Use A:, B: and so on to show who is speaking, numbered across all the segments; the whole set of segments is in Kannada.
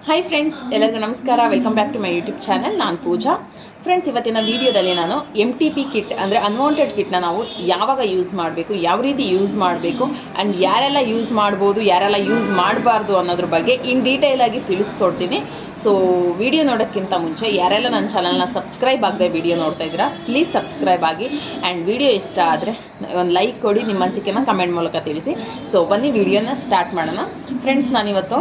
A: ಹಾಯ್ ಫ್ರೆಂಡ್ಸ್ ಎಲ್ಲರಿಗೂ ನಮಸ್ಕಾರ welcome back to my YouTube channel ನಾನು ಪೂಜಾ ಫ್ರೆಂಡ್ಸ್ ಇವತ್ತಿನ ವಿಡಿಯೋದಲ್ಲಿ ನಾನು ಎಮ್ ಟಿ ಪಿ ಕಿಟ್ ಅಂದರೆ ಅನ್ವಾಂಟೆಡ್ ಕಿಟ್ನ ನಾವು ಯಾವಾಗ ಯೂಸ್ ಮಾಡಬೇಕು ಯಾವ ರೀತಿ ಯೂಸ್ ಮಾಡಬೇಕು ಆ್ಯಂಡ್ ಯಾರೆಲ್ಲ ಯೂಸ್ ಮಾಡ್ಬೋದು ಯಾರೆಲ್ಲ ಯೂಸ್ ಮಾಡಬಾರ್ದು ಅನ್ನೋದ್ರ ಬಗ್ಗೆ ಇನ್ ಡೀಟೇಲ್ ಆಗಿ ತಿಳಿಸ್ಕೊಡ್ತೀನಿ ಸೊ ವಿಡಿಯೋ ನೋಡೋಕ್ಕಿಂತ ಮುಂಚೆ ಯಾರೆಲ್ಲ ನನ್ನ ಚಾನಲ್ನ ಸಬ್ಸ್ಕ್ರೈಬ್ ಆಗದೆ ವಿಡಿಯೋ ನೋಡ್ತಾ ಇದ್ದೀರಾ ಪ್ಲೀಸ್ ಸಬ್ಸ್ಕ್ರೈಬ್ ಆಗಿ ಆ್ಯಂಡ್ ವಿಡಿಯೋ ಇಷ್ಟ ಆದರೆ ಒಂದು ಲೈಕ್ ಕೊಡಿ ನಿಮ್ಮ ಅನಿಸಿಕೆನ ಕಮೆಂಟ್ ಮೂಲಕ ತಿಳಿಸಿ ಸೊ ಬನ್ನಿ ವಿಡಿಯೋನ ಸ್ಟಾರ್ಟ್ ಮಾಡೋಣ ಫ್ರೆಂಡ್ಸ್ ನಾನಿವತ್ತು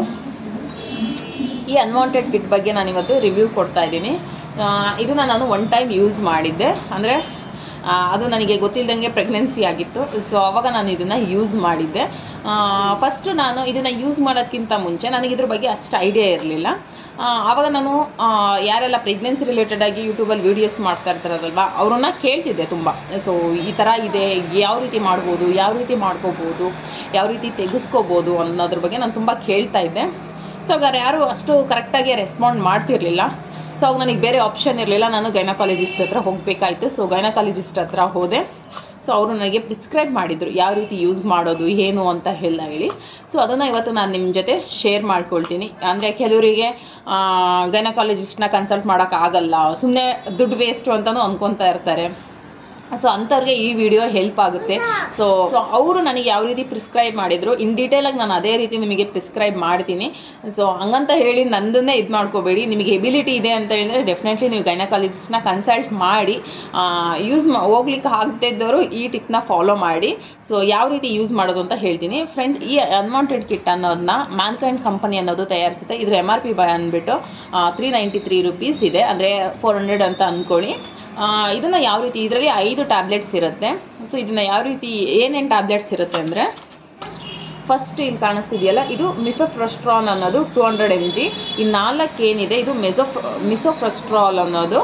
A: ಈ ಅನ್ವಾಂಟೆಡ್ ಕಿಟ್ ಬಗ್ಗೆ ನಾನು ಇವತ್ತು ರಿವ್ಯೂ ಕೊಡ್ತಾ ಇದ್ದೀನಿ ಆ, ಇದನ್ನ ನಾನು ಒನ್ ಟೈಮ್ ಯೂಸ್ ಮಾಡಿದ್ದೆ ಅಂದರೆ ಅದು ನನಗೆ ಗೊತ್ತಿಲ್ಲದಂಗೆ ಪ್ರೆಗ್ನೆನ್ಸಿ ಆಗಿತ್ತು ಸೊ ಅವಾಗ ನಾನು ಇದನ್ನು ಯೂಸ್ ಮಾಡಿದ್ದೆ ಫಸ್ಟು ನಾನು ಇದನ್ನು ಯೂಸ್ ಮಾಡೋದಕ್ಕಿಂತ ಮುಂಚೆ ನನಗೆ ಇದ್ರ ಬಗ್ಗೆ ಅಷ್ಟು ಐಡಿಯಾ ಇರಲಿಲ್ಲ ಆವಾಗ ನಾನು ಆ, ಯಾರೆಲ್ಲ ಪ್ರೆಗ್ನೆನ್ಸಿ ರಿಲೇಟೆಡ್ ಆಗಿ ಯೂಟ್ಯೂಬಲ್ಲಿ ವೀಡಿಯೋಸ್ ಮಾಡ್ತಾ ಇರ್ತಾರಲ್ವ ಅವ್ರನ್ನ ಕೇಳ್ತಿದ್ದೆ ತುಂಬ ಸೊ ಈ ಥರ ಇದೆ ಯಾವ ರೀತಿ ಮಾಡ್ಬೋದು ಯಾವ ರೀತಿ ಮಾಡ್ಕೋಬೋದು ಯಾವ ರೀತಿ ತೆಗೆಸ್ಕೋಬೋದು ಅನ್ನೋದ್ರ ಬಗ್ಗೆ ನಾನು ತುಂಬ ಕೇಳ್ತಾ ಇದ್ದೆ ಸೊ ಹಾಗಾದ್ರೆ ಯಾರು ಅಷ್ಟು ಕರೆಕ್ಟಾಗಿ ರೆಸ್ಪಾಂಡ್ ಮಾಡ್ತಿರ್ಲಿಲ್ಲ ಸೊ ಅವಾಗ ನನಗೆ ಬೇರೆ ಆಪ್ಷನ್ ಇರಲಿಲ್ಲ ನಾನು ಗೈನಕಾಲಜಿಸ್ಟ್ ಹತ್ರ ಹೋಗಬೇಕಾಯ್ತು ಸೊ ಗೈನಕಾಲಜಿಸ್ಟ್ ಹತ್ರ ಹೋದೆ ಸೊ ಅವರು ನನಗೆ ಪ್ರಿಸ್ಕ್ರೈಬ್ ಮಾಡಿದರು ಯಾವ ರೀತಿ ಯೂಸ್ ಮಾಡೋದು ಏನು ಅಂತ ಎಲ್ಲ ಹೇಳಿ ಸೊ ಅದನ್ನು ಇವತ್ತು ನಾನು ನಿಮ್ಮ ಜೊತೆ ಶೇರ್ ಮಾಡ್ಕೊಳ್ತೀನಿ ಅಂದರೆ ಕೆಲವರಿಗೆ ಗೈನಕಾಲಜಿಸ್ಟ್ನ ಕನ್ಸಲ್ಟ್ ಮಾಡೋಕ್ಕಾಗಲ್ಲ ಸುಮ್ಮನೆ ದುಡ್ಡು ವೇಸ್ಟು ಅಂತಲೂ ಅನ್ಕೊತಾ ಇರ್ತಾರೆ ಸೊ ಅಂಥವ್ರಿಗೆ ಈ ವಿಡಿಯೋ ಹೆಲ್ಪ್ ಆಗುತ್ತೆ ಸೊ ಅವರು ನನಗೆ ಯಾವ ರೀತಿ ಪ್ರಿಸ್ಕ್ರೈಬ್ ಮಾಡಿದ್ರು ಇನ್ ಡೀಟೇಲ್ ಆಗಿ ನಾನು ಅದೇ ರೀತಿ ನಿಮಗೆ ಪ್ರಿಸ್ಕ್ರೈಬ್ ಮಾಡ್ತೀನಿ ಸೊ ಹಂಗಂತ ಹೇಳಿ ನಂದನ್ನೇ ಇದು ಮಾಡ್ಕೋಬೇಡಿ ನಿಮಗೆ ಎಬಿಲಿಟಿ ಇದೆ ಅಂತ ಹೇಳಿದ್ರೆ ಡೆಫಿನೆಟ್ಲಿ ನೀವು ಗೈನಕಾಲಜಿಸ್ಟ್ನ ಕನ್ಸಲ್ಟ್ ಮಾಡಿ ಯೂಸ್ ಹೋಗ್ಲಿಕ್ಕೆ ಆಗದೇ ಇದ್ದವರು ಈ ಟಿಪ್ನ ಫಾಲೋ ಮಾಡಿ ಸೊ ಯಾವ ರೀತಿ ಯೂಸ್ ಮಾಡೋದು ಅಂತ ಹೇಳ್ತೀನಿ ಫ್ರೆಂಡ್ಸ್ ಈ ಅನ್ವಾಂಟೆಡ್ ಕಿಟ್ ಅನ್ನೋದನ್ನ ಮ್ಯಾನ್ಕೈಂಡ್ ಕಂಪನಿ ಅನ್ನೋದು ತಯಾರಿಸುತ್ತೆ ಇದ್ರ ಎಮ್ ಆರ್ ಪಿ ಬಂದ್ಬಿಟ್ಟು ತ್ರೀ ನೈಂಟಿ ತ್ರೀ ರುಪೀಸ್ ಇದೆ ಅಂದರೆ ಫೋರ್ ಹಂಡ್ರೆಡ್ ಅಂತ ಅಂದ್ಕೊಳ್ಳಿ ಆ, ಇದನ್ನ ಯಾವ ರೀತಿ ಇದರಲ್ಲಿ ಐದು ಟ್ಯಾಬ್ಲೆಟ್ಸ್ ಇರುತ್ತೆ ಸೊ ಇದನ್ನ ಯಾವ ರೀತಿ ಏನೇನು ಟ್ಯಾಬ್ಲೆಟ್ಸ್ ಇರುತ್ತೆ ಅಂದರೆ ಫಸ್ಟ್ ಇಲ್ಲಿ ಕಾಣಿಸ್ತಿದೆಯಲ್ಲ ಇದು ಮಿಸೋಫ್ರಸ್ಟ್ರಾಲ್ ಅನ್ನೋದು ಟೂ ಹಂಡ್ರೆಡ್ ಎಮ್ ಜಿ ಈ ನಾಲ್ಕು ಏನಿದೆ ಇದು ಮೆಸೋಫ್ ಮಿಸೋಫ್ರಸ್ಟ್ರಾಲ್ ಅನ್ನೋದು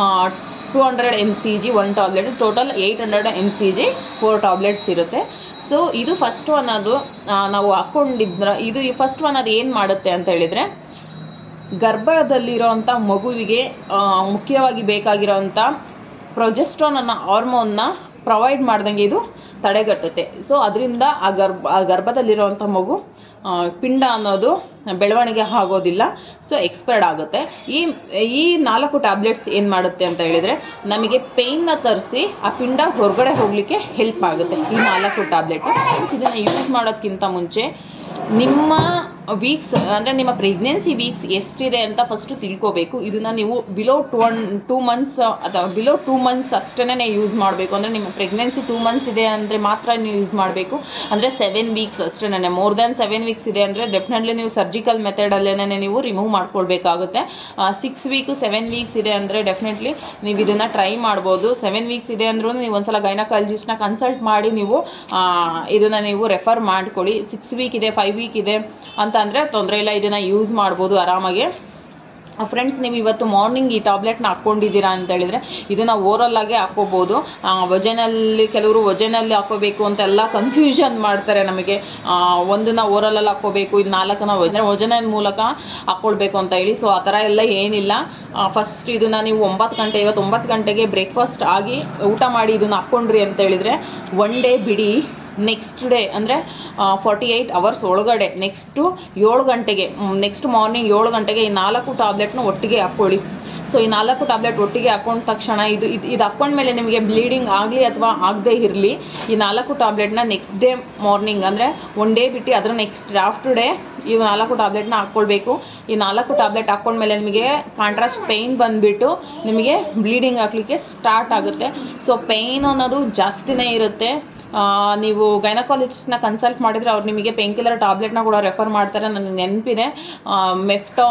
A: two hundred M C G one tablet total eight hundred M C G four tablets ಇರುತ್ತೆ ಸೊ ಇದು ಫಸ್ಟ್ ಒನ್ ಅದು ಆ, ನಾವು ಹಾಕ್ಕೊಂಡಿದ್ರ ಇದು ಫಸ್ಟ್ ಒನ್ ಅದು ಏನು ಮಾಡುತ್ತೆ ಅಂತ ಹೇಳಿದರೆ ಗರ್ಭದಲ್ಲಿರೋಂಥ ಮಗುವಿಗೆ ಆ, ಮುಖ್ಯವಾಗಿ ಬೇಕಾಗಿರೋಂಥ ಪ್ರೊಜೆಸ್ಟ್ರಾನ್ ಅನ್ನೋ ಹಾರ್ಮೋನ್ನ ಪ್ರೊವೈಡ್ ಮಾಡ್ದಂಗೆ ಇದು ತಡೆಗಟ್ಟುತ್ತೆ ಸೊ ಅದರಿಂದ ಆ ಗರ್ಭ ಆ ಗರ್ಭದಲ್ಲಿರೋಂಥ ಮಗು ಆ, ಪಿಂಡ ಅನ್ನೋದು ಬೆಳವಣಿಗೆ ಆಗೋದಿಲ್ಲ ಸೊ ಎಕ್ಸ್ಪೈರ್ಡ್ ಆಗುತ್ತೆ ಈ ಈ ನಾಲ್ಕು ಟ್ಯಾಬ್ಲೆಟ್ಸ್ ಏನು ಮಾಡುತ್ತೆ ಅಂತ ಹೇಳಿದರೆ ನಮಗೆ ಪೇಯ್ನ ತರಿಸಿ ಆ ಪಿಂಡ ಹೊರಗಡೆ ಹೋಗಲಿಕ್ಕೆ ಹೆಲ್ಪ್ ಆಗುತ್ತೆ ಈ ನಾಲ್ಕು ಟ್ಯಾಬ್ಲೆಟ್ ಇದನ್ನು ಯೂಸ್ ಮಾಡೋಕ್ಕಿಂತ ಮುಂಚೆ ನಿಮ್ಮ ವೀಕ್ಸ್ ಅಂದರೆ ನಿಮ್ಮ ಪ್ರೆಗ್ನೆನ್ಸಿ ವೀಕ್ಸ್ ಎಷ್ಟಿದೆ ಅಂತ ಫಸ್ಟು ತಿಳ್ಕೋಬೇಕು ಇದನ್ನು ನೀವು below two one two months ಅಥವಾ ಬಿಲೋ ಟೂ ಮಂತ್ಸ್ ಅಷ್ಟೇ ಯೂಸ್ ಮಾಡಬೇಕು ಅಂದರೆ ನಿಮ್ಮ ಪ್ರೆಗ್ನೆನ್ಸಿ ಟೂ ಮಂತ್ಸ್ ಇದೆ ಅಂದರೆ ಮಾತ್ರ ನೀವು ಯೂಸ್ ಮಾಡಬೇಕು ಅಂದರೆ ಸೆವೆನ್ ವೀಕ್ಸ್ ಅಷ್ಟೇ ಮೋರ್ ದ್ಯಾನ್ ಸೆವೆನ್ ವೀಕ್ಸ್ ಇದೆ ಅಂದರೆ ಡೆಫಿನೆಟ್ಲಿ ನೀವು ಸರ್ಜಿಕಲ್ ಮೆಥಡಲ್ಲೇ ನೀವು ರಿಮೂವ್ ಮಾಡ್ಕೊಳ್ಬೇಕಾಗುತ್ತೆ ಸಿಕ್ಸ್ ವೀಕ್ ಸೆವೆನ್ ವೀಕ್ಸ್ ಇದೆ ಅಂದರೆ ಡೆಫಿನೆಟ್ಲಿ ನೀವು ಇದನ್ನು ಟ್ರೈ ಮಾಡ್ಬೋದು ಸೆವೆನ್ ವೀಕ್ಸ್ ಇದೆ ಅಂದ್ರೂ ನೀವು ಒಂದ್ಸಲ ಗೈನಕಾಲಜಿಸ್ಟ್ನ ಕನ್ಸಲ್ಟ್ ಮಾಡಿ ನೀವು ಆ, ಇದನ್ನ ನೀವು ರೆಫರ್ ಮಾಡ್ಕೊಳ್ಳಿ ಸಿಕ್ಸ್ ವೀಕ್ ಇದೆ ಫೈವ್ ವೀಕ್ ಇದೆ ಅಂತ ಅಂದರೆ ತೊಂದರೆ ಇಲ್ಲ ಇದನ್ನು ಯೂಸ್ ಮಾಡ್ಬೋದು ಆರಾಮಾಗಿ ಫ್ರೆಂಡ್ಸ್ ನೀವು ಇವತ್ತು ಮಾರ್ನಿಂಗ್ ಈ ಟ್ಯಾಬ್ಲೆಟ್ನ ಹಾಕ್ಕೊಂಡಿದ್ದೀರಾ ಅಂತ ಹೇಳಿದ್ರೆ ಇದನ್ನ ಓರಲ್ ಆಗಿ ಹಾಕೋಬಹುದು ವಜನಲ್ಲಿ ಕೆಲವರು ವಜನಲ್ಲಿ ಹಾಕೋಬೇಕು ಅಂತೆಲ್ಲ ಕನ್ಫ್ಯೂಷನ್ ಮಾಡ್ತಾರೆ ನಮಗೆ ಆ, ಒಂದನ್ನ ಓರಲಲ್ಲಿ ಹಾಕೋಬೇಕು ಇದು ನಾಲ್ಕನ್ನ ವಜನ ವಜನ ಮೂಲಕ ಹಾಕ್ಕೊಳ್ಬೇಕು ಅಂತ ಹೇಳಿ ಸೊ ಆ ಥರ ಎಲ್ಲ ಏನಿಲ್ಲ ಫಸ್ಟ್ ಇದನ್ನ ನೀವು ಒಂಬತ್ತು ಗಂಟೆ ಇವತ್ತು ಒಂಬತ್ತು ಗಂಟೆಗೆ ಬ್ರೇಕ್ಫಾಸ್ಟ್ ಆಗಿ ಊಟ ಮಾಡಿ ಇದನ್ನ ಹಾಕ್ಕೊಂಡ್ರಿ ಅಂತ ಹೇಳಿದ್ರೆ ಒನ್ ಡೇ ಬಿಡಿ ನೆಕ್ಸ್ಟ್ ಡೇ ಅಂದರೆ ಫಾರ್ಟಿ ಏಯ್ಟ್ ಅವರ್ಸ್ ಒಳಗಡೆ ನೆಕ್ಸ್ಟು ಏಳು ಗಂಟೆಗೆ ನೆಕ್ಸ್ಟ್ ಮಾರ್ನಿಂಗ್ ಏಳು ಗಂಟೆಗೆ ಈ ನಾಲ್ಕು ಟ್ಯಾಬ್ಲೆಟ್ನ ಒಟ್ಟಿಗೆ ಹಾಕ್ಕೊಳ್ಳಿ ಸೊ ಈ ನಾಲ್ಕು ಟ್ಯಾಬ್ಲೆಟ್ ಒಟ್ಟಿಗೆ ಹಾಕೊಂಡ ತಕ್ಷಣ ಇದು ಇದು ಇದು ಹಾಕ್ಕೊಂಡ್ಮೇಲೆ ನಿಮಗೆ ಬ್ಲೀಡಿಂಗ್ ಆಗಲಿ ಅಥವಾ ಆಗದೇ ಇರಲಿ ಈ ನಾಲ್ಕು ಟ್ಯಾಬ್ಲೆಟ್ನ ನೆಕ್ಸ್ಟ್ ಡೇ ಮಾರ್ನಿಂಗ್ ಅಂದರೆ ಒನ್ ಡೇ ಬಿಟ್ಟು ಅದರ ನೆಕ್ಸ್ಟ್ ಆಫ್ಟರ್ ಡೇ ಈ ನಾಲ್ಕು ಟ್ಯಾಬ್ಲೆಟ್ನ ಹಾಕ್ಕೊಳ್ಬೇಕು ಈ ನಾಲ್ಕು ಟ್ಯಾಬ್ಲೆಟ್ ಹಾಕ್ಕೊಂಡ್ಮೇಲೆ ನಿಮಗೆ ಕಾಂಟ್ರಾಸ್ಟ್ ಪೇಯ್ನ್ ಬಂದುಬಿಟ್ಟು ನಿಮಗೆ ಬ್ಲೀಡಿಂಗ್ ಆಗಲಿಕ್ಕೆ ಸ್ಟಾರ್ಟ್ ಆಗುತ್ತೆ ಸೊ ಪೇಯ್ನ್ ಅನ್ನೋದು ಜಾಸ್ತಿನೇ ಇರುತ್ತೆ ಆ, ನೀವು ಗೈನಕಾಲಜಿಸ್ಟ್ನ ಕನ್ಸಲ್ಟ್ ಮಾಡಿದರೆ ಅವ್ರು ನಿಮಗೆ ಪೇನ್ ಕಿಲ್ಲರ್ ಟ್ಯಾಬ್ಲೆಟ್ನ ಕೂಡ ರೆಫರ್ ಮಾಡ್ತಾರೆ ನನಗೆ ನೆನಪಿದೆ ಮೆಫ್ಟಾ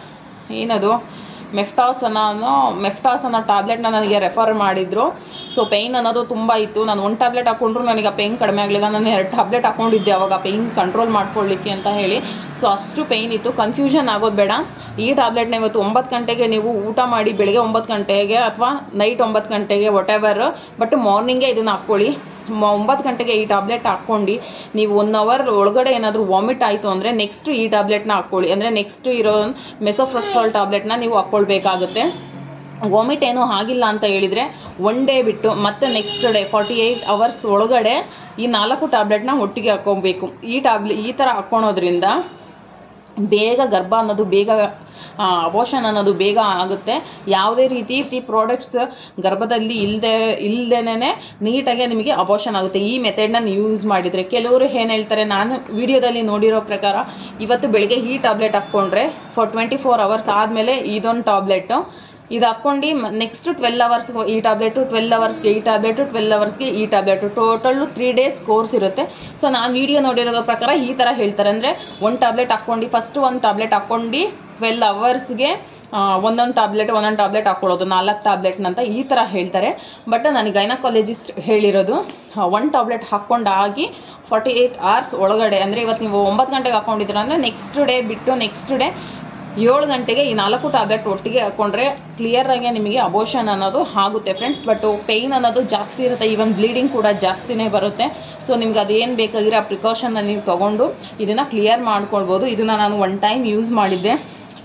A: ಏನದು ಮೆಫ್ಟಾಸ್ ಅನ್ನೋ ಮೆಫ್ಟಾಸ್ ಅನ್ನೋ ಟ್ಯಾಬ್ಲೆಟ್ನ ನನಗೆ ರೆಫರ್ ಮಾಡಿದ್ರು ಸೊ ಪೇಯ್ನ್ ಅನ್ನೋದು ತುಂಬ ಇತ್ತು ನಾನು ಒಂದು ಟ್ಯಾಬ್ಲೆಟ್ ಹಾಕೊಂಡ್ರು ನನಗೆ ಆ ಪೇಯ್ನ್ ಕಡಿಮೆ ಆಗಲಿಲ್ಲ ನಾನು ಎರಡು ಟ್ಯಾಬ್ಲೆಟ್ ಹಾಕೊಂಡಿದ್ದೆ ಅವಾಗ ಪೇಯ್ನ್ ಕಂಟ್ರೋಲ್ ಮಾಡ್ಕೊಳ್ಳಿಕ್ಕೆ ಅಂತ ಹೇಳಿ ಸೊ ಅಷ್ಟು ಪೇಯ್ನ್ ಇತ್ತು ಕನ್ಫ್ಯೂಷನ್ ಆಗೋದು ಬೇಡ ಈ ಟ್ಯಾಬ್ಲೆಟ್ನ ಇವತ್ತು ಒಂಬತ್ತು ಗಂಟೆಗೆ ನೀವು ಊಟ ಮಾಡಿ ಬೆಳಗ್ಗೆ ಒಂಬತ್ತು ಗಂಟೆಗೆ ಅಥವಾ ನೈಟ್ ಒಂಬತ್ತು ಗಂಟೆಗೆ ವಾಟ್ ಎವರ್ ಬಟ್ ಮಾರ್ನಿಂಗೇ ಇದನ್ನು ಹಾಕ್ಕೊಳ್ಳಿ ಮ- ಒಂಬತ್ತು ಗಂಟೆಗೆ ಈ ಟ್ಯಾಬ್ಲೆಟ್ ಹಾಕ್ಕೊಂಡು ನೀವು ಒನ್ ಅವರ್ ಒಳಗಡೆ ಏನಾದರೂ ವಾಮಿಟ್ ಆಯಿತು ಅಂದರೆ ನೆಕ್ಸ್ಟ್ ಈ ಟ್ಯಾಬ್ಲೆಟ್ನ ಹಾಕ್ಕೊಳ್ಳಿ ಅಂದರೆ ನೆಕ್ಸ್ಟ್ ಇರೋ ಮೆಸೋಫ್ರಸ್ಟ್ರಾಲ್ ಟ್ಯಾಬ್ಲೆಟ್ನ ನೀವು ಹಾಕ್ಕೊಳ್ಬೇಕಾಗುತ್ತೆ ವಾಮಿಟ್ ಏನೂ ಆಗಿಲ್ಲ ಅಂತ ಹೇಳಿದರೆ ಒನ್ ಡೇ ಬಿಟ್ಟು ಮತ್ತೆ next day forty eight hours ಒಳಗಡೆ ಈ ನಾಲ್ಕು ಟ್ಯಾಬ್ಲೆಟ್ನ ಒಟ್ಟಿಗೆ ಹಾಕ್ಕೊಬೇಕು ಈ ಟ್ಯಾಬ್ಲೆ ಈ ಥರ ಹಾಕ್ಕೊಳೋದ್ರಿಂದ ಬೇಗ ಗರ್ಭ ಅನ್ನೋದು ಬೇಗ ಅಬೋಷನ್ ಅನ್ನೋದು ಬೇಗ ಆಗುತ್ತೆ ಯಾವುದೇ ರೀತಿ ಈ ಪ್ರಾಡಕ್ಟ್ಸ್ ಗರ್ಭದಲ್ಲಿ ಇಲ್ಲದೆ ಇಲ್ಲದೇನೆ ನೀಟಾಗಿ ನಿಮಗೆ ಅಬೋಷನ್ ಆಗುತ್ತೆ ಈ ಮೆಥಡ್ನ ನೀವು ಯೂಸ್ ಮಾಡಿದರೆ ಕೆಲವರು ಏನು ಹೇಳ್ತಾರೆ ನಾನು ವಿಡಿಯೋದಲ್ಲಿ ನೋಡಿರೋ ಪ್ರಕಾರ ಇವತ್ತು ಬೆಳಿಗ್ಗೆ ಈ ಟ್ಯಾಬ್ಲೆಟ್ ಹಾಕ್ಕೊಂಡ್ರೆ ಫಾರ್ ಟ್ವೆಂಟಿ ಫೋರ್ ಅವರ್ಸ್ ಆದಮೇಲೆ ಇದೊಂದು ಟ್ಯಾಬ್ಲೆಟು ಇದು ಹಾಕ್ಕೊಂಡು ನೆಕ್ಸ್ಟ್ ಟ್ವೆಲ್ ಅವರ್ಸ್ ಈ ಟ್ಯಾಬ್ಲೆಟು ಟ್ವೆಲ್ ಅವರ್ಸ್ಗೆ ಈ ಟ್ಯಾಬ್ಲೆಟು ಟ್ವೆಲ್ ಅವರ್ಸ್ಗೆ ಈ tablet total three days course ಇರುತ್ತೆ ಸೊ ನಾನು ವಿಡಿಯೋ ನೋಡಿರೋ ಪ್ರಕಾರ ಈ ಥರ ಹೇಳ್ತಾರೆ ಅಂದರೆ ಒಂದು ಟ್ಯಾಬ್ಲೆಟ್ ಹಾಕ್ಕೊಂಡು ಫಸ್ಟ್ ಒಂದು ಟ್ಯಾಬ್ಲೆಟ್ ಹಾಕ್ಕೊಂಡು ಟ್ವೆಲ್ ಅವರ್ಸ್ಗೆ ಒಂದೊಂದು ಟ್ಯಾಬ್ಲೆಟ್ ಒಂದೊಂದು ಟ್ಯಾಬ್ಲೆಟ್ ಹಾಕ್ಕೊಳ್ಳೋದು ನಾಲ್ಕು ಟ್ಯಾಬ್ಲೆಟ್ನಂತ ಈ ಥರ ಹೇಳ್ತಾರೆ ಬಟ್ ನನಗೆ ಗೈನಕಾಲಜಿಸ್ಟ್ ಹೇಳಿರೋದು ಒನ್ ಟ್ಯಾಬ್ಲೆಟ್ ಹಾಕ್ಕೊಂಡಾಗಿ ಫಾರ್ಟಿ ಏಯ್ಟ್ ಅವರ್ಸ್ ಒಳಗಡೆ ಅಂದರೆ ಇವತ್ತು ನೀವು ಒಂಬತ್ತು ಗಂಟೆಗೆ ಹಾಕ್ಕೊಂಡಿದ್ದೀರ ಅಂದರೆ ನೆಕ್ಸ್ಟ್ ಡೇ ಬಿಟ್ಟು ನೆಕ್ಸ್ಟ್ ಡೇ ಏಳು ಗಂಟೆಗೆ ಈ ನಾಲ್ಕು ಟ್ಯಾಬ್ಲೆಟ್ ಒಟ್ಟಿಗೆ ಹಾಕ್ಕೊಂಡ್ರೆ ಕ್ಲಿಯರ್ ಆಗಿ ನಿಮಗೆ ಅಬೋಷನ್ ಅನ್ನೋದು ಆಗುತ್ತೆ ಫ್ರೆಂಡ್ಸ್ ಬಟ್ ಪೇಯ್ನ್ ಅನ್ನೋದು ಜಾಸ್ತಿ ಇರುತ್ತೆ ಈವನ್ ಬ್ಲೀಡಿಂಗ್ ಕೂಡ ಜಾಸ್ತಿನೇ ಬರುತ್ತೆ ಸೊ ನಿಮ್ಗೆ ಅದೇನು ಬೇಕಾಗಿರೋ ಆ ಪ್ರಿಕಾಷನ್ನ ನೀವು ತೊಗೊಂಡು ಇದನ್ನು ಕ್ಲಿಯರ್ ಮಾಡ್ಕೊಳ್ಬೋದು ಇದನ್ನು ನಾನು ಒನ್ ಟೈಮ್ ಯೂಸ್ ಮಾಡಿದ್ದೆ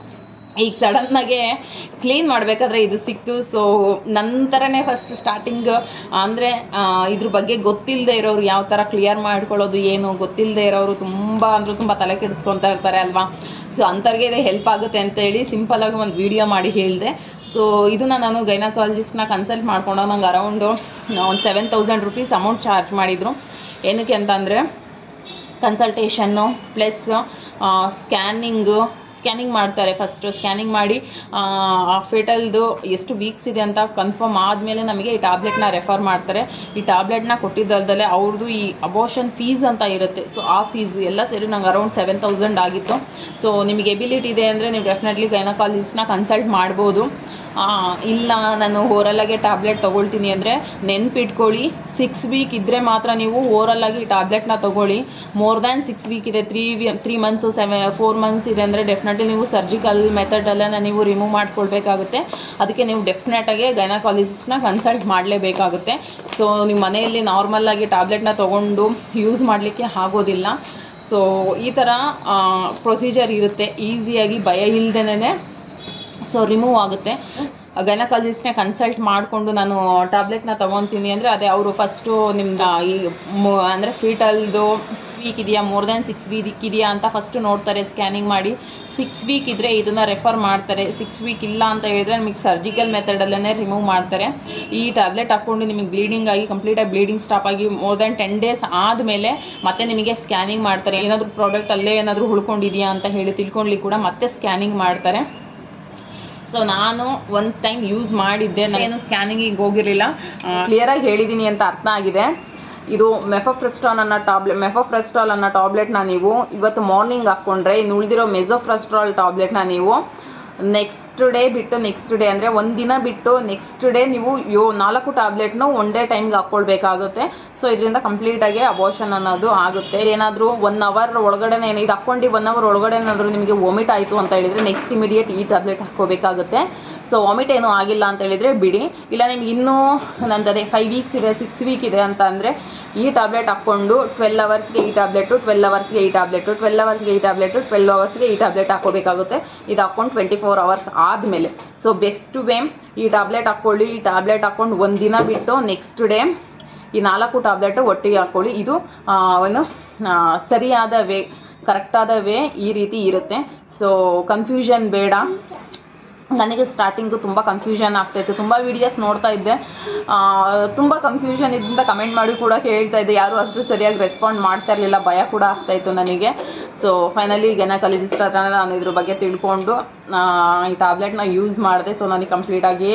A: ಈಗ ಸಡನ್ನಾಗೆ ಕ್ಲೀನ್ ಮಾಡಬೇಕಾದ್ರೆ ಇದು ಸಿಕ್ತು ಸೊ ನಂತರನೇ ಫಸ್ಟ್ ಸ್ಟಾರ್ಟಿಂಗ್ ಅಂದರೆ ಇದ್ರ ಬಗ್ಗೆ ಗೊತ್ತಿಲ್ಲದೆ ಇರೋರು ಯಾವ ಥರ ಕ್ಲಿಯರ್ ಮಾಡ್ಕೊಳ್ಳೋದು ಏನು ಗೊತ್ತಿಲ್ಲದೆ ಇರೋರು ತುಂಬ ಅಂದ್ರೆ ತುಂಬ ತಲೆ ಕೆಡಿಸ್ಕೊತಾ ಇರ್ತಾರೆ ಅಲ್ವಾ ಸೊ ಅಂಥವ್ರಿಗೆ ಇದು ಹೆಲ್ಪ್ ಆಗುತ್ತೆ ಅಂತೇಳಿ ಸಿಂಪಲಾಗಿ ಒಂದು ವಿಡಿಯೋ ಮಾಡಿ ಹೇಳಿದೆ ಸೊ ಇದನ್ನು ನಾನು ಗೈನಕಾಲಜಿಸ್ಟ್ನ ಕನ್ಸಲ್ಟ್ ಮಾಡ್ಕೊಂಡಾಗ ನಂಗೆ ಅರೌಂಡು ಒಂದು seven thousand rupees amount charge ಮಾಡಿದರು ಏನಕ್ಕೆ ಅಂತಂದರೆ ಕನ್ಸಲ್ಟೇಷನ್ನು ಪ್ಲಸ್ ಸ್ಕ್ಯಾನಿಂಗು ಸ್ಕ್ಯಾನಿಂಗ್ ಮಾಡ್ತಾರೆ ಫಸ್ಟು ಸ್ಕ್ಯಾನಿಂಗ್ ಮಾಡಿ ಆ ಫೇಟಲ್ದು ಎಷ್ಟು ವೀಕ್ಸ್ ಇದೆ ಅಂತ ಕನ್ಫರ್ಮ್ ಆದಮೇಲೆ ನಮಗೆ ಈ ಟ್ಯಾಬ್ಲೆಟ್ನ ರೆಫರ್ ಮಾಡ್ತಾರೆ ಈ ಟ್ಯಾಬ್ಲೆಟ್ನ ಕೊಟ್ಟಿದ್ದಲ್ದಲೆ ಅವ್ರದ್ದು ಈ ಅಬೋಷನ್ ಫೀಸ್ ಅಂತ ಇರುತ್ತೆ ಸೊ ಆ ಫೀಸ್ ಎಲ್ಲ ಸೇರಿ ನಂಗೆ ಅರೌಂಡ್ ಸೆವೆನ್ ತೌಸಂಡ್ ಆಗಿತ್ತು ಸೊ ನಿಮಗೆ ಎಬಿಲಿಟಿ ಇದೆ ಅಂದರೆ ನೀವು ಡೆಫಿನೆಟ್ಲಿ ಗೈನಕಾಲಜಿಸ್ಟ್ನ ಕನ್ಸಲ್ಟ್ ಮಾಡ್ಬೋದು ಆ, ಇಲ್ಲ ನಾನು ಓರಲ್ಲಾಗೆ ಟ್ಯಾಬ್ಲೆಟ್ ತೊಗೊಳ್ತೀನಿ ಅಂದರೆ ನೆನ್ಪಿಟ್ಕೊಳ್ಳಿ ಸಿಕ್ಸ್ ವೀಕ್ ಇದ್ದರೆ ಮಾತ್ರ ನೀವು ಓರಲ್ಲಾಗಿ ಟ್ಯಾಬ್ಲೆಟ್ನ ತೊಗೊಳ್ಳಿ ಮೋರ್ ದ್ಯಾನ್ ಸಿಕ್ಸ್ ವೀಕ್ ಇದೆ three three months seven four months ಇದೆ ಅಂದರೆ ಡೆಫಿನೆಟ್ಲಿ ನೀವು ಸರ್ಜಿಕಲ್ ಮೆಥಡಲ್ಲೆಲ್ಲ ನೀವು ರಿಮೂವ್ ಮಾಡ್ಕೊಳ್ಬೇಕಾಗುತ್ತೆ ಅದಕ್ಕೆ ನೀವು ಡೆಫಿನೆಟಾಗಿ ಗೈನಕಾಲಜಿಸ್ಟ್ನ ಕನ್ಸಲ್ಟ್ ಮಾಡಲೇಬೇಕಾಗುತ್ತೆ ಸೊ ನಿಮ್ಮ ಮನೆಯಲ್ಲಿ ನಾರ್ಮಲ್ಲಾಗಿ ಟ್ಯಾಬ್ಲೆಟ್ನ ತೊಗೊಂಡು ಯೂಸ್ ಮಾಡಲಿಕ್ಕೆ ಆಗೋದಿಲ್ಲ ಸೊ ಈ ಥರ ಪ್ರೊಸೀಜರ್ ಇರುತ್ತೆ ಈಸಿಯಾಗಿ ಭಯ ಇಲ್ದೇನೆ ಸೊ ರಿಮೂವ್ ಆಗುತ್ತೆ ಗೈನಕಾಲಜಿಸ್ಟ್ನೇ ಕನ್ಸಲ್ಟ್ ಮಾಡಿಕೊಂಡು ನಾನು ಟ್ಯಾಬ್ಲೆಟ್ನ ತೊಗೊತೀನಿ ಅಂದರೆ ಅದೇ ಅವರು ಫಸ್ಟು ನಿಮ್ದು ಈ ಮು- ಅಂದರೆ ಫೀಟಲ್ದು ವೀಕ್ ಇದೆಯಾ ಮೋರ್ ದ್ಯಾನ್ ಸಿಕ್ಸ್ ವೀಕ್ ಇದೆಯಾ ಅಂತ ಫಸ್ಟ್ ನೋಡ್ತಾರೆ ಸ್ಕ್ಯಾನಿಂಗ್ ಮಾಡಿ ಸಿಕ್ಸ್ ವೀಕ್ ಇದ್ದರೆ ಇದನ್ನು ರೆಫರ್ ಮಾಡ್ತಾರೆ ಸಿಕ್ಸ್ ವೀಕ್ ಇಲ್ಲ ಅಂತ ಹೇಳಿದ್ರೆ ನಿಮಗೆ ಸರ್ಜಿಕಲ್ ಮೆಥಡಲ್ಲೇ ರಿಮೂವ್ ಮಾಡ್ತಾರೆ ಈ ಟ್ಯಾಬ್ಲೆಟ್ ಹಾಕ್ಕೊಂಡು ನಿಮಗೆ ಬ್ಲೀಡಿಂಗ್ ಆಗಿ ಕಂಪ್ಲೀಟಾಗಿ ಬ್ಲೀಡಿಂಗ್ ಸ್ಟಾಪ್ ಆಗಿ ಮೋರ್ ದ್ಯಾನ್ ಟೆನ್ ಡೇಸ್ ಆದಮೇಲೆ ಮತ್ತೆ ನಿಮಗೆ ಸ್ಕ್ಯಾನಿಂಗ್ ಮಾಡ್ತಾರೆ ಏನಾದರೂ ಪ್ರಾಡಕ್ಟ್ ಅಲ್ಲೇ ಏನಾದರೂ ಉಳ್ಕೊಂಡಿದೆಯಾ ಅಂತ ಹೇಳಿ ತಿಳ್ಕೊಂಡ್ಲಿ ಕೂಡ ಮತ್ತೆ ಸ್ಕ್ಯಾನಿಂಗ್ ಮಾಡ್ತಾರೆ ಸೊ ನಾನು ಒಂದು ಟೈಮ್ ಯೂಸ್ ಮಾಡಿದ್ದೆ ನಾನು ಸ್ಕ್ಯಾನಿಂಗಿಗೆ ಹೋಗಿರಲಿಲ್ಲ ಕ್ಲಿಯರಾಗಿ ಹೇಳಿದ್ದೀನಿ ಅಂತ ಅರ್ಥ ಆಗಿದೆ ಇದು ಮೆಫೋಫ್ರೆಸ್ಟ್ರಾಲ್ ಅನ್ನೋ ಟಾಬ್ಲೆಟ್ ಮೆಫೋಫ್ರೆಸ್ಟ್ರಾಲ್ ಅನ್ನೋ ಟಾಬ್ಲೆಟ್ನ ನೀವು ಇವತ್ತು ಮಾರ್ನಿಂಗ್ ಹಾಕ್ಕೊಂಡ್ರೆ ಇನ್ನು ಉಳಿದಿರೋ ಮೆಸೋಫ್ರೆಸ್ಟ್ರಾಲ್ ಟಾಬ್ಲೆಟ್ನ ನೀವು ನೆಕ್ಸ್ಟ್ ಡೇ ಬಿಟ್ಟು ನೆಕ್ಸ್ಟ್ ಡೇ ಅಂದರೆ ಒಂದು ದಿನ ಬಿಟ್ಟು ನೆಕ್ಸ್ಟ್ ಡೇ ನೀವು ಯೋ ನಾಲ್ಕು ಟ್ಯಾಬ್ಲೆಟ್ನು ಒನ್ ಡೇ ಟೈಮ್ಗೆ ಹಾಕ್ಕೊಳ್ಬೇಕಾಗುತ್ತೆ ಸೊ ಇದರಿಂದ ಕಂಪ್ಲೀಟಾಗಿ ಅಬೋಷನ್ ಅನ್ನೋದು ಆಗುತ್ತೆ ಏನಾದರೂ ಒನ್ ಅವರ್ ಒಳಗಡೆ ಇದು ಹಾಕ್ಕೊಂಡು ಒನ್ ಅವರ್ ಒಳಗಡೆ ಏನಾದರೂ ನಿಮಗೆ ವಾಮಿಟ್ ಆಯಿತು ಅಂತ ಹೇಳಿದರೆ ನೆಕ್ಸ್ಟ್ ಇಮಿಡಿಯೇಟ್ ಈ ಟ್ಯಾಬ್ಲೆಟ್ ಹಾಕ್ಕೋಬೇಕಾಗುತ್ತೆ ಸೊ ವಾಮಿಟ್ ಏನೂ ಆಗಿಲ್ಲ ಅಂತ ಹೇಳಿದರೆ ಬಿಡಿ ಇಲ್ಲ ನಿಮ್ಗೆ ಇನ್ನೂ ನಂದು ಅದೇ ಫೈವ್ ವೀಕ್ಸ್ ಇದೆ ಸಿಕ್ಸ್ ವೀಕ್ ಇದೆ ಅಂತ ಅಂದರೆ ಈ ಟ್ಯಾಬ್ಲೆಟ್ ಹಾಕ್ಕೊಂಡು ಟ್ವೆಲ್ ಅವರ್ಸ್ಗೆ ಈ ಟ್ಯಾಬ್ಲೆಟು ಟ್ವೆಲ್ ಅವರ್ಸ್ಗೆ ಈ ಟ್ಯಾಬ್ಲೆಟು ಟ್ವೆಲ್ ಅವರ್ಸ್ಗೆ ಈ ಟ್ಯಾಬ್ಲೆಟು ಟ್ವೆಲ್ ಅವರ್ಸ್ಗೆ ಈ ಟ್ಯಾಬ್ಲೆಟ್ ಹಾಕೋಬೇಕಾಗುತ್ತೆ ಇದು ಹಾಕ್ಕೊಂಡು ಟ್ವೆಂಟಿ ಫೋರ್ ಅವರ್ಸ್ ಆದಮೇಲೆ ಸೊ ಬೆಸ್ಟ್ ವೇ ಈ ಟ್ಯಾಬ್ಲೆಟ್ ಹಾಕ್ಕೊಳ್ಳಿ ಈ ಟ್ಯಾಬ್ಲೆಟ್ ಹಾಕ್ಕೊಂಡು ಒಂದು ದಿನ ಬಿಟ್ಟು ನೆಕ್ಸ್ಟ್ ಡೇ ಈ ನಾಲ್ಕು ಟ್ಯಾಬ್ಲೆಟು ಒಟ್ಟಿಗೆ ಹಾಕ್ಕೊಳ್ಳಿ ಇದು ಆ, ಏನು ಆ, ಸರಿಯಾದ ವೇ ಕರೆಕ್ಟಾದ ವೇ ಈ ರೀತಿ ಇರುತ್ತೆ ಸೊ ಕನ್ಫ್ಯೂಷನ್ ಬೇಡ ನನಗೆ ಸ್ಟಾರ್ಟಿಂಗು ತುಂಬ ಕನ್ಫ್ಯೂಷನ್ ಆಗ್ತಾಯಿತ್ತು ತುಂಬ ವೀಡಿಯೋಸ್ ನೋಡ್ತಾ ಇದ್ದೆ ಆ, ತುಂಬ ಕನ್ಫ್ಯೂಷನ್ ಇದ್ದಿಂದ ಕಮೆಂಟ್ ಮಾಡಿ ಕೂಡ ಕೇಳ್ತಾ ಇದ್ದೆ ಯಾರು ಅಷ್ಟು ಸರಿಯಾಗಿ ರೆಸ್ಪಾಂಡ್ ಮಾಡ್ತಾ ಇರಲಿಲ್ಲ ಭಯ ಕೂಡ ಆಗ್ತಾಯಿತ್ತು ನನಗೆ ಸೊ ಫೈನಲಿ ಗೈನಕಾಲಜಿಸ್ಟ್ ಹತ್ರ ನಾನು ಇದ್ರ ಬಗ್ಗೆ ತಿಳ್ಕೊಂಡು ಆ, ಈ ಟ್ಯಾಬ್ಲೆಟ್ನ ಯೂಸ್ ಮಾಡಿದೆ ಸೊ ನನಗೆ ಕಂಪ್ಲೀಟಾಗಿ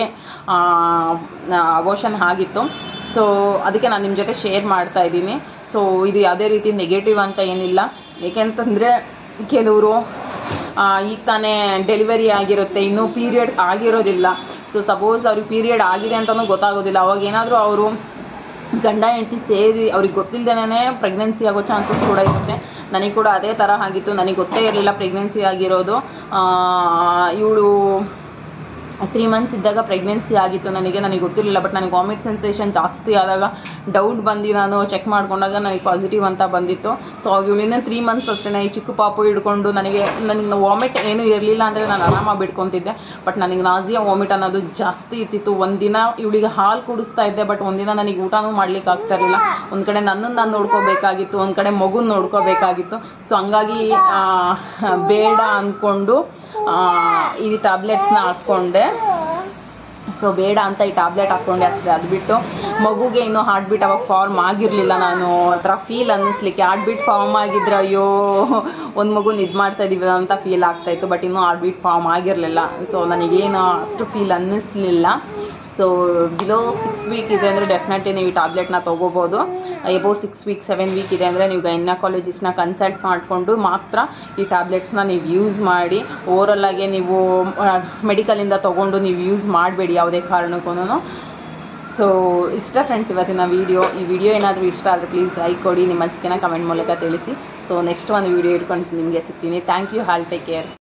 A: ಅಬೋಷನ್ ಆಗಿತ್ತು ಸೊ ಅದಕ್ಕೆ ನಾನು ನಿಮ್ಮ ಜೊತೆ ಶೇರ್ ಮಾಡ್ತಾ ಇದ್ದೀನಿ ಸೊ ಇದು ಯಾವುದೇ ರೀತಿ ನೆಗೆಟಿವ್ ಅಂತ ಏನಿಲ್ಲ ಏಕೆಂತಂದರೆ ಕೆಲವರು ಈಗ ತಾನೇ ಡೆಲಿವರಿ ಆಗಿರುತ್ತೆ ಇನ್ನೂ ಪೀರಿಯಡ್ ಆಗಿರೋದಿಲ್ಲ ಸೊ ಸಪೋಸ್ ಅವ್ರಿಗೆ ಪೀರಿಯಡ್ ಆಗಿದೆ ಅಂತಲೂ ಗೊತ್ತಾಗೋದಿಲ್ಲ ಅವಾಗ ಏನಾದರೂ ಅವರು ಗಂಡ ಹೆಂಡತಿ ಸೇರಿ ಅವ್ರಿಗೆ ಗೊತ್ತಿಲ್ಲದೇನೆ ಪ್ರೆಗ್ನೆನ್ಸಿ ಆಗೋ ಚಾನ್ಸಸ್ ಕೂಡ ಇರುತ್ತೆ ನನಗೆ ಕೂಡ ಅದೇ ಥರ ಆಗಿತ್ತು ನನಗೆ ಗೊತ್ತೇ ಇರಲಿಲ್ಲ ಪ್ರೆಗ್ನೆನ್ಸಿ ಆಗಿರೋದು ಇವಳು ತ್ರೀ ಮಂತ್ಸ್ ಇದ್ದಾಗ ಪ್ರೆಗ್ನೆನ್ಸಿ ಆಗಿತ್ತು ನನಗೆ ನನಗೆ ಗೊತ್ತಿರಲಿಲ್ಲ ಬಟ್ ನನಗೆ ವಾಮಿಟ್ ಸೆನ್ಸೇಷನ್ ಜಾಸ್ತಿ ಆದಾಗ ಡೌಟ್ ಬಂದು ನಾನು ಚೆಕ್ ಮಾಡ್ಕೊಂಡಾಗ ನನಗೆ ಪಾಸಿಟಿವ್ ಅಂತ ಬಂದಿತ್ತು ಸೊ ಇವಳಿಂದ ತ್ರೀ ಮಂತ್ಸ್ ಅಷ್ಟೇ ಈ ಚಿಕ್ಕ ಪಾಪು ಹಿಡ್ಕೊಂಡು ನನಗೆ ನನಗೆ ವಾಮಿಟ್ ಏನೂ ಇರಲಿಲ್ಲ ಅಂದರೆ ನಾನು ಆರಾಮಾಗಿ ಬಿಡ್ಕೊತಿದ್ದೆ ಬಟ್ ನನಗೆ ನಾಸಿಯಾ ವಾಮಿಟ್ ಅನ್ನೋದು ಜಾಸ್ತಿ ಇತ್ತಿತ್ತು ಒಂದಿನ ಇವಳಿಗೆ ಹಾಲು ಕುಡಿಸ್ತಾ ಇದ್ದೆ ಬಟ್ ಒಂದಿನ ನನಗೆ ಊಟನೂ ಮಾಡ್ಲಿಕ್ಕೆ ಆಗ್ತಾ ಇರಲಿಲ್ಲ ಒಂದು ಕಡೆ ನನ್ನನ್ನು ನಾನು ನೋಡ್ಕೋಬೇಕಾಗಿತ್ತು ಒಂದು ಕಡೆ ಮಗುನ ನೋಡ್ಕೋಬೇಕಾಗಿತ್ತು ಸೊ ಹಂಗಾಗಿ ಆ, ಬೇಡ ಅಂದ್ಕೊಂಡು ಆ, ಈ ಟ್ಯಾಬ್ಲೆಟ್ಸ್ನ ಹಾಕ್ಕೊಂಡೆ ಸೊ ಬೇಡ ಅಂತ ಈ ಟ್ಯಾಬ್ಲೆಟ್ ಹಾಕ್ಕೊಂಡೆ ಅಷ್ಟೇ ಅದು ಬಿಟ್ಟು ಮಗುಗೆ ಇನ್ನೂ ಹಾರ್ಟ್ ಬೀಟ್ ಅವಾಗ ಫಾರ್ಮ್ ಆಗಿರಲಿಲ್ಲ ನಾನು ಒಂಥರ ಫೀಲ್ ಅನ್ನಿಸ್ಲಿಕ್ಕೆ ಹಾರ್ಟ್ ಬೀಟ್ ಫಾರ್ಮ್ ಆಗಿದ್ರೆ ಅಯ್ಯೋ ಒಂದು ಮಗುನ ಇದು ಮಾಡ್ತಾ ಇದೀವಿ ಅಂತ ಫೀಲ್ ಆಗ್ತಾ ಇತ್ತು ಬಟ್ ಇನ್ನೂ ಹಾರ್ಟ್ ಬೀಟ್ ಫಾರ್ಮ್ ಆಗಿರಲಿಲ್ಲ ಸೊ ನನಗೇನು ಅಷ್ಟು ಫೀಲ್ ಅನ್ನಿಸ್ಲಿಲ್ಲ ಸೊ ಬಿಲೋ ಸಿಕ್ಸ್ ವೀಕ್ ಇದೆ ಅಂದರೆ ಡೆಫಿನೆಟ್ಲಿ ನೀವು ಈ ಟ್ಯಾಬ್ಲೆಟ್ನ ತೊಗೋಬೋದು above six week seven week ಇದೆ ಅಂದರೆ ನೀವು ಗೈನಕಾಲಜಿಸ್ಟ್ನ ಕನ್ಸಲ್ಟ್ ಮಾಡಿಕೊಂಡು ಮಾತ್ರ ಈ ಟ್ಯಾಬ್ಲೆಟ್ಸ್ನ ನೀವು ಯೂಸ್ ಮಾಡಿ ಓರಲ್ ಆಗಿ ನೀವು ಮೆಡಿಕಲಿಂದ ತೊಗೊಂಡು ನೀವು ಯೂಸ್ ಮಾಡಬೇಡಿ ಯಾವುದೇ ಕಾರಣಕ್ಕೂ ಸೊ ಇಷ್ಟ ಫ್ರೆಂಡ್ಸ್ ಇವತ್ತಿನ ವೀಡಿಯೋ ಈ ವಿಡಿಯೋ ಏನಾದರೂ ಇಷ್ಟ ಆದರೆ ಪ್ಲೀಸ್ ಲೈಕ್ ಕೊಡಿ ನಿಮ್ಮ ಅನಿಸಿಕೆನ ಕಮೆಂಟ್ ಮೂಲಕ ತಿಳಿಸಿ ಸೊ ನೆಕ್ಸ್ಟ್ ಒಂದು ವೀಡಿಯೋ ಇಟ್ಕೊಂಡು ನಿಮಗೆ ಸಿಗ್ತೀನಿ thank you all take care